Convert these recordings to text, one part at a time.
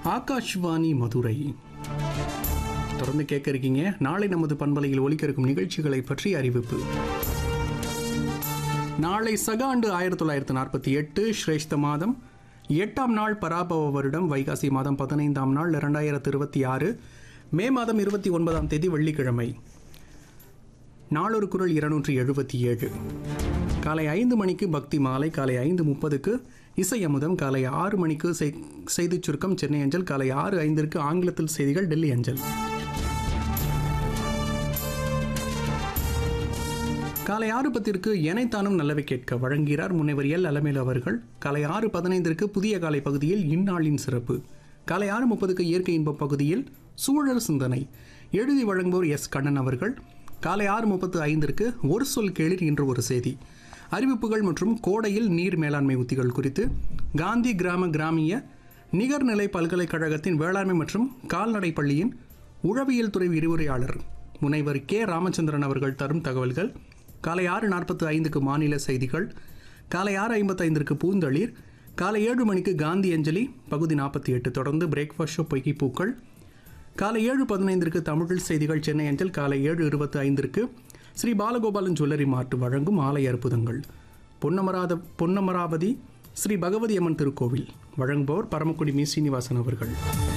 ஆகாஷ்வாணி மதுரை தொடர்ந்து கேட்க இருக்கீங்க நாளை நமது பண்பலையில் ஒலிக்க இருக்கும் நிகழ்ச்சிகளை பற்றி அறிவிப்பு நாளை சக ஆண்டு ஆயிரத்தி தொள்ளாயிரத்தி நாற்பத்தி எட்டு சிரேஷ்ட மாதம் எட்டாம் நாள் பராபவ வருடம் வைகாசி மாதம் பதினைந்தாம் நாள் இரண்டாயிரத்து இருபத்தி ஆறு மே மாதம் இருபத்தி ஒன்பதாம் தேதி வெள்ளிக்கிழமை நாளொரு குரல் இருநூற்றி எழுபத்தி ஏழு காலை ஐந்து மணிக்கு பக்தி மாலை காலை ஐந்து முப்பதுக்கு இசை அமுதம் காலை ஆறு மணிக்கு செய்- செய்திச் சுருக்கம் சென்னை அஞ்சல் காலை ஆறு ஐந்திற்கு ஆங்கிலத்தில் செய்திகள் டெல்லி அஞ்சல் காலை ஆறு பத்திற்கு எனைத்தானும் நல்லவை கேட்க வழங்குகிறார் முனைவர் எல் அலமேல் அவர்கள் காலை ஆறு பதினைந்திற்கு புதிய காலை பகுதியில் இந்நாளின் சிறப்பு காலை ஆறு முப்பதுக்கு இயற்கை இன்பம் பகுதியில் சூழல் சிந்தனை எழுதி வழங்குவோர் எஸ் கண்ணன் அவர்கள் காலை ஆறு முப்பத்து ஐந்திற்கு ஒரு சொல் கேளிர் இன்று ஒரு செய்தி அறிவிப்புகள் மற்றும் கோடையில் நீர் மேலாண்மை உத்திகள் குறித்து காந்தி கிராம கிராமிய நிகர்நிலை பல்கலைக்கழகத்தின் வேளாண்மை மற்றும் கால்நடை பள்ளியின் உழவியல் துறை விரிவுரையாளர் முனைவர் கே ராமச்சந்திரன் அவர்கள் தரும் தகவல்கள் காலை ஆறு நாற்பத்து ஐந்துக்கு மாநில செய்திகள் காலை ஆறு ஐம்பத்தைந்திற்கு பூந்தளிர் காலை ஏழு மணிக்கு காந்தி அஞ்சலி பகுதி நாற்பத்தி எட்டு தொடர்ந்து பிரேக்ஃபாஸ்ட் ஷோ பொய்கி பூக்கள் காலை ஏழு பதினைந்திற்கு தமிழில் செய்திகள் சென்னை அஞ்சல் காலை ஏழு இருபத்தி ஐந்திற்கு ஸ்ரீ பாலகோபாலன் ஜுவல்லரி மார்ட் வழங்கும் ஆலய அற்புதங்கள் பொன்னமராத பொன்னமராவதி ஸ்ரீ பகவதி அம்மன் திருக்கோவில் வழங்குபவர் பரமக்குடி மீ சீனிவாசன் அவர்கள்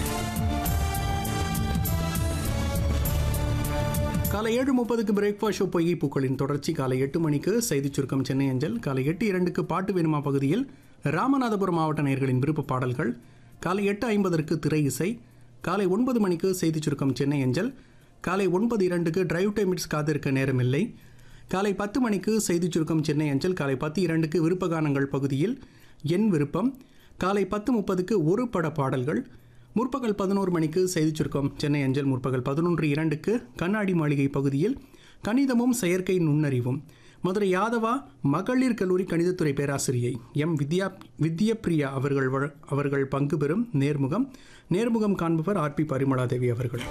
காலை ஏழு முப்பதுக்கு பிரேக்ஃபாஸ்ட் ஷோ பொய்கை பூக்களின் தொடர்ச்சி காலை எட்டு மணிக்கு செய்திச் சுருக்கம் சென்னை அஞ்சல் காலை எட்டு இரண்டுக்கு பாட்டு வேணுமா பகுதியில் ராமநாதபுரம் மாவட்ட நேயர்களின் விருப்ப பாடல்கள் காலை எட்டு ஐம்பதற்கு திரை இசை காலை ஒன்பது மணிக்கு செய்திச் சுருக்கம் சென்னை அஞ்சல் காலை ஒன்பது இரண்டுக்கு டிரைவ் டைமிட்ஸ் காத்திருக்க நேரமில்லை காலை பத்து மணிக்கு செய்திச் சுருக்கம் சென்னை அஞ்சல் காலை பத்து இரண்டுக்கு விருப்ப கானங்கள் பகுதியில் என் விருப்பம் காலை பத்து முப்பதுக்கு ஒரு பட பாடல்கள் முற்பகல் பதினோரு மணிக்கு செய்திச் சுருக்கம் சென்னை அஞ்சல் முற்பகல் பதினொன்று இரண்டுக்கு கண்ணாடி மாளிகை பகுதியில் கணிதமும் செயற்கை நுண்ணறிவும் மதுரை யாதவா மகளிர் கல்லூரி கணிதத்துறை பேராசிரியை எம் வித்யா வித்யபிரியா அவர்கள் வழ- அவர்கள் பங்கு பெறும் நேர்முகம் நேர்முகம் காண்பவர் ஆர்பி பரிமளாதேவி அவர்கள்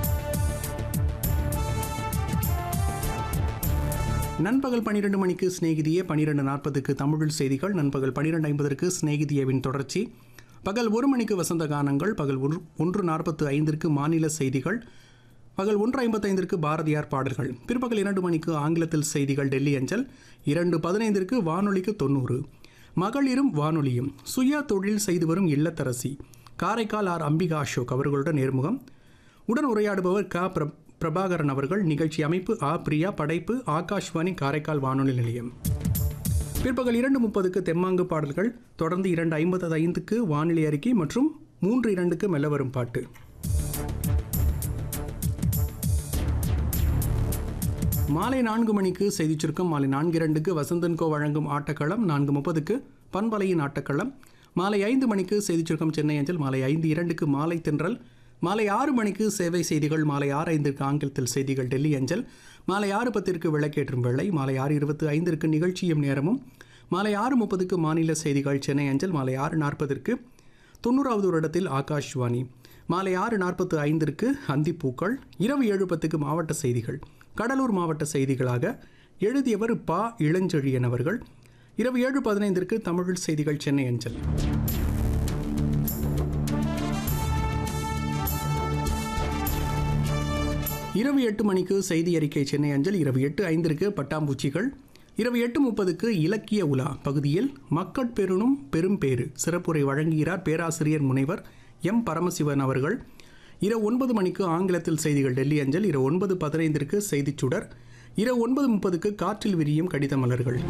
நண்பகல் பன்னிரெண்டு மணிக்கு சிநேகிதியே பன்னிரெண்டு நாற்பதுக்கு தமிழில் செய்திகள் நண்பகல் பன்னிரெண்டு ஐம்பதற்கு சிநேகிதியவின் தொடர்ச்சி பகல் ஒரு மணிக்கு வசந்த கானங்கள் பகல் ஒன்று ஒன்று நாற்பத்து ஐந்திற்கு மாநில செய்திகள் பகல் ஒன்று ஐம்பத்தைந்திற்கு பாரதியார் பாடல்கள் பிற்பகல் இரண்டு மணிக்கு ஆங்கிலத்தில் செய்திகள் டெல்லி அஞ்சல் இரண்டு பதினைந்திற்கு வானொலிக்கு தொண்ணூறு மகளிரும் வானொலியும் சுய தொழில் செய்து வரும் இல்லத்தரசி காரைக்கால் ஆர் அம்பிகா அசோக் அவர்களுடன் நேர்முகம் உடன் உரையாடுபவர் க பிர பிரபாகரன் அவர்கள் நிகழ்ச்சி அமைப்பு ஆ பிரியா படைப்பு ஆகாஷ்வாணி காரைக்கால் வானொலி நிலையம் பிற்பகல் இரண்டு முப்பதுக்கு தெம்மாங்கு பாடல்கள் தொடர்ந்து இரண்டு ஐம்பது ஐந்துக்கு வானிலை அறிக்கை மற்றும் மூன்று இரண்டுக்கு மெல்ல வரும் பாட்டு மாலை நான்கு மணிக்கு செய்திச் சுருக்கம் மாலை நான்கு இரண்டுக்கு வசந்தன்கோ வழங்கும் ஆட்டக்களம் நான்கு முப்பதுக்கு பண்பலையின் ஆட்டக்களம் மாலை ஐந்து மணிக்கு செய்திச் சுருக்கம் சென்னை அஞ்சல் மாலை ஐந்து இரண்டுக்கு மாலை தென்றல் மாலை ஆறு மணிக்கு சேவை செய்திகள் மாலை ஆறு ஐந்திற்கு ஆங்கிலத்தில் செய்திகள் டெல்லி அஞ்சல் மாலை ஆறு பத்திற்கு விளக்கேற்றும் வேளை மாலை ஆறு இருபத்து ஐந்திற்கு நிகழ்ச்சியும் நேரமும் மாலை ஆறு முப்பதுக்கு மாநில செய்திகள் சென்னை அஞ்சல் மாலை ஆறு நாற்பதற்கு தொண்ணூறாவது வருடத்தில் ஆகாஷ்வாணி மாலை ஆறு நாற்பத்து ஐந்திற்கு அந்திப்பூக்கள் இரவு ஏழு பத்துக்கு மாவட்ட செய்திகள் கடலூர் மாவட்ட செய்திகளாக எழுதியவர் பா இளஞ்செழியன் அவர்கள் இரவு ஏழு பதினைந்திற்கு தமிழ் செய்திகள் சென்னை அஞ்சல் இரவு எட்டு மணிக்கு செய்தி அறிக்கை சென்னை அஞ்சல் இரவு எட்டு ஐந்திற்கு பட்டாம்பூச்சிகள் இரவு எட்டு முப்பதுக்கு இலக்கிய உலா பகுதியில் மக்கட்பெருணும் பெரும்பேறு சிறப்புரை வழங்குகிறார் பேராசிரியர் முனைவர் எம் பரமசிவன் அவர்கள் இரவு ஒன்பது மணிக்கு ஆங்கிலத்தில் செய்திகள் டெல்லி அஞ்சல் இரவு ஒன்பது பதினைந்திற்கு செய்திச் சுடர் இரவு ஒன்பது முப்பதுக்கு காற்றில் விரியும் கடித மலர்கள்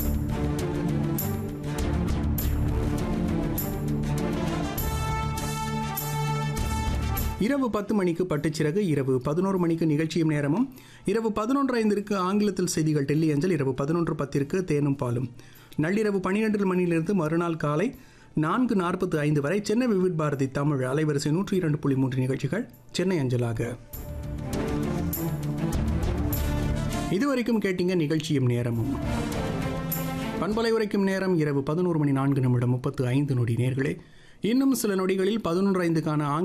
இரவு பத்து மணிக்கு பட்டுச்சிறகு இரவு பதினோரு மணிக்கு நிகழ்ச்சியும் நேரமும் இரவு பதினொன்று ஐந்திற்கு ஆங்கிலத்தில் செய்திகள் டெல்லி அஞ்சல் இரவு பதினொன்று பத்திற்கு தேனும் பாலும் நள்ளிரவு பன்னிரெண்டு மணியிலிருந்து மறுநாள் காலை நான்கு நாற்பத்து ஐந்து வரை சென்னை விவிட் பாரதி தமிழ் அலைவரிசை நூற்றி இரண்டு புள்ளி மூன்று நிகழ்ச்சிகள் சென்னை அஞ்சலாக இதுவரைக்கும் கேட்டீங்க நிகழ்ச்சியும் நேரமும் பண்பலை உரைக்கும் நேரம் இரவு பதினோரு மணி நான்கு நிமிடம் முப்பத்து ஐந்து நொடி நேர்களே இன்னும் சில நொடிகளில் பதினொன்று ஐந்துக்கான